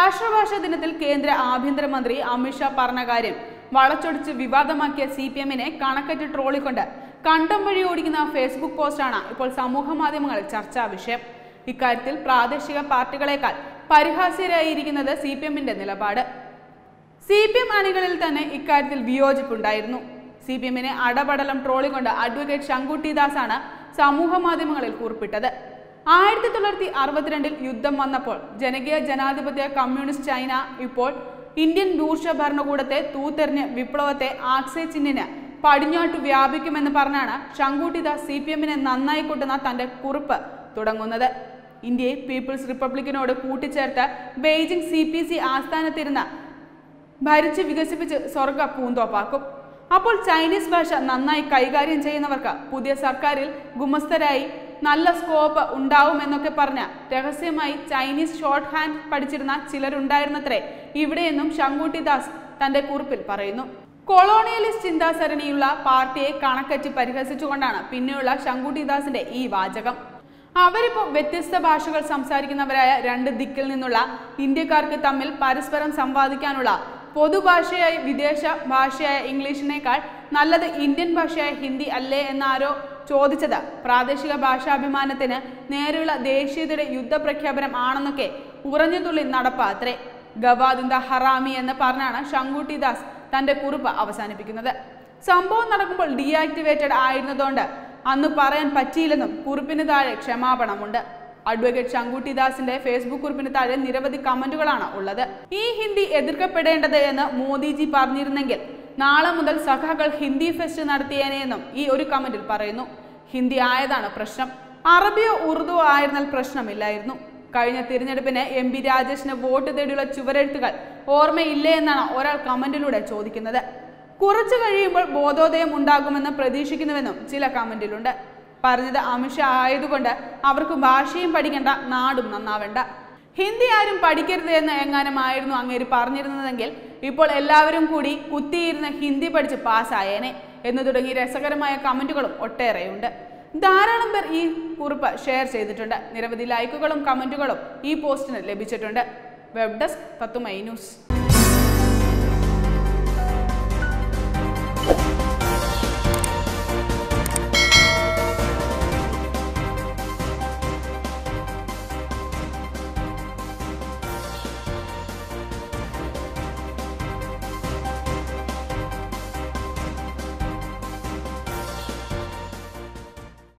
രാഷ്ട്രഭാഷാ ദിനത്തിൽ കേന്ദ്ര ആഭ്യന്തരമന്ത്രി അമിത്ഷാ പറഞ്ഞ കാര്യം വളച്ചൊടിച്ച് വിവാദമാക്കിയ സി പി എമ്മിനെ കണക്കറ്റ് ട്രോളിക്കൊണ്ട് കണ്ടം വഴി ഓടിക്കുന്ന ഫേസ്ബുക്ക് പോസ്റ്റാണ് ഇപ്പോൾ സമൂഹ മാധ്യമങ്ങളിൽ ചർച്ചാ വിഷയം ഇക്കാര്യത്തിൽ പ്രാദേശിക പാർട്ടികളെക്കാൾ പരിഹാസ്യരായിരിക്കുന്നത് സി പി എമ്മിന്റെ നിലപാട് സി പി എം അണികളിൽ തന്നെ ഇക്കാര്യത്തിൽ വിയോജിപ്പുണ്ടായിരുന്നു സി പി എമ്മിനെ അടപടലം ട്രോളിക്കൊണ്ട് അഡ്വക്കേറ്റ് ശങ്കുട്ടി ദാസാണ് സമൂഹ മാധ്യമങ്ങളിൽ കുറിപ്പിട്ടത് ആയിരത്തി തൊള്ളായിരത്തി അറുപത്തിരണ്ടിൽ യുദ്ധം വന്നപ്പോൾ ജനകീയ ജനാധിപത്യ കമ്മ്യൂണിസ്റ്റ് ചൈന ഇപ്പോൾ ഇന്ത്യൻ ദൂർഷ ഭരണകൂടത്തെ തൂത്തെറിഞ്ഞ് വിപ്ലവത്തെ ആക്സേച്ചിന്നിന് പടിഞ്ഞാട്ട് വ്യാപിക്കുമെന്ന് പറഞ്ഞാണ് ശങ്കുട്ടി ദാസ് സി പി എമ്മിനെ നന്നായി കൊട്ടുന്ന തന്റെ കുറിപ്പ് തുടങ്ങുന്നത് ഇന്ത്യയെ പീപ്പിൾസ് റിപ്പബ്ലിക്കിനോട് കൂട്ടിച്ചേർത്ത് ബെയ്ജിംഗ് സി പി സി ആസ്ഥാനത്തിരുന്ന ഭരിച്ച് വികസിപ്പിച്ച് സ്വർഗ പൂന്തോപ്പാക്കും അപ്പോൾ ചൈനീസ് ഭാഷ നന്നായി കൈകാര്യം ചെയ്യുന്നവർക്ക് പുതിയ സർക്കാരിൽ ഗുമസ്തരായി നല്ല സ്കോപ്പ് ഉണ്ടാവുമെന്നൊക്കെ പറഞ്ഞ രഹസ്യമായി ചൈനീസ് ഷോർട്ട് ഹാൻഡ് പഠിച്ചിരുന്ന ചിലരുണ്ടായിരുന്നത്രേ ഇവിടെയെന്നും ശങ്കുട്ടി ദാസ് തന്റെ കുറിപ്പിൽ പറയുന്നു കൊളോണിയലിസ്റ്റ് ചിന്താസരണിയുള്ള പാർട്ടിയെ കണക്കറ്റി പരിഹസിച്ചുകൊണ്ടാണ് പിന്നെയുള്ള ശങ്കുട്ടി ദാസിന്റെ ഈ വാചകം അവരിപ്പോ വ്യത്യസ്ത ഭാഷകൾ സംസാരിക്കുന്നവരായ രണ്ട് ദിക്കിൽ നിന്നുള്ള ഇന്ത്യക്കാർക്ക് തമ്മിൽ പരസ്പരം സംവാദിക്കാനുള്ള പൊതുഭാഷയായി വിദേശ ഭാഷയായ ഇംഗ്ലീഷിനേക്കാൾ നല്ലത് ഇന്ത്യൻ ഭാഷയായ ഹിന്ദി അല്ലേ എന്നാരോ ചോദിച്ചത് പ്രാദേശിക ഭാഷാഭിമാനത്തിന് നേരെയുള്ള ദേശീയതയുടെ യുദ്ധപ്രഖ്യാപനം ആണെന്നൊക്കെ ഉറഞ്ഞുതുള്ളി നടപ്പാത്രേ ഗവാദിന്ദ ഹറാമി എന്ന് പറഞ്ഞാണ് ശങ്കുട്ടി ദാസ് തന്റെ കുറിപ്പ് അവസാനിപ്പിക്കുന്നത് സംഭവം നടക്കുമ്പോൾ ഡീആക്ടിവേറ്റഡ് ആയിരുന്നതുകൊണ്ട് അന്ന് പറയാൻ പറ്റിയില്ലെന്നും കുറിപ്പിന് താഴെ ക്ഷമാപണമുണ്ട് അഡ്വക്കേറ്റ് ശങ്കുട്ടി ദാസിന്റെ ഫേസ്ബുക്ക് കുറിപ്പിന് താഴെ നിരവധി കമന്റുകളാണ് ഉള്ളത് ഈ ഹിന്ദി എതിർക്കപ്പെടേണ്ടത് എന്ന് മോദിജി പറഞ്ഞിരുന്നെങ്കിൽ നാളെ മുതൽ സഖാക്കൾ ഹിന്ദി ഫെസ്റ്റ് നടത്തിയേനെ എന്നും ഈ ഒരു കമന്റിൽ പറയുന്നു ഹിന്ദി ആയതാണ് പ്രശ്നം അറബിയോ ഉറുദുവോ ആയിരുന്നാൽ പ്രശ്നമില്ലായിരുന്നു കഴിഞ്ഞ തിരഞ്ഞെടുപ്പിന് എം പി രാജേഷിന് വോട്ട് തേടിയുള്ള ചുവരെഴുത്തുകൾ ഓർമ്മയില്ലേ എന്നാണ് ഒരാൾ കമന്റിലൂടെ ചോദിക്കുന്നത് കുറച്ചു കഴിയുമ്പോൾ ബോധോദയം ഉണ്ടാകുമെന്ന് പ്രതീക്ഷിക്കുന്നുവെന്നും ചില കമന്റിലുണ്ട് പറഞ്ഞത് അമിത്ഷാ ആയതുകൊണ്ട് അവർക്ക് ഭാഷയും പഠിക്കേണ്ട നാടും നന്നാവേണ്ട ഹിന്ദി ആരും പഠിക്കരുത് എന്ന് എങ്ങാനുമായിരുന്നു അങ്ങേര് പറഞ്ഞിരുന്നതെങ്കിൽ ഇപ്പോൾ എല്ലാവരും കൂടി കുത്തിയിരുന്ന് ഹിന്ദി പഠിച്ച് പാസ്സായേനെ എന്ന് തുടങ്ങി രസകരമായ കമന്റുകളും ഒട്ടേറെയുണ്ട് ധാരാളം പേർ ഈ കുറിപ്പ് ഷെയർ ചെയ്തിട്ടുണ്ട് നിരവധി ലൈക്കുകളും കമന്റുകളും ഈ പോസ്റ്റിന് ലഭിച്ചിട്ടുണ്ട് വെബ് ഡെസ്ക് തത്തുമൈ ന്യൂസ്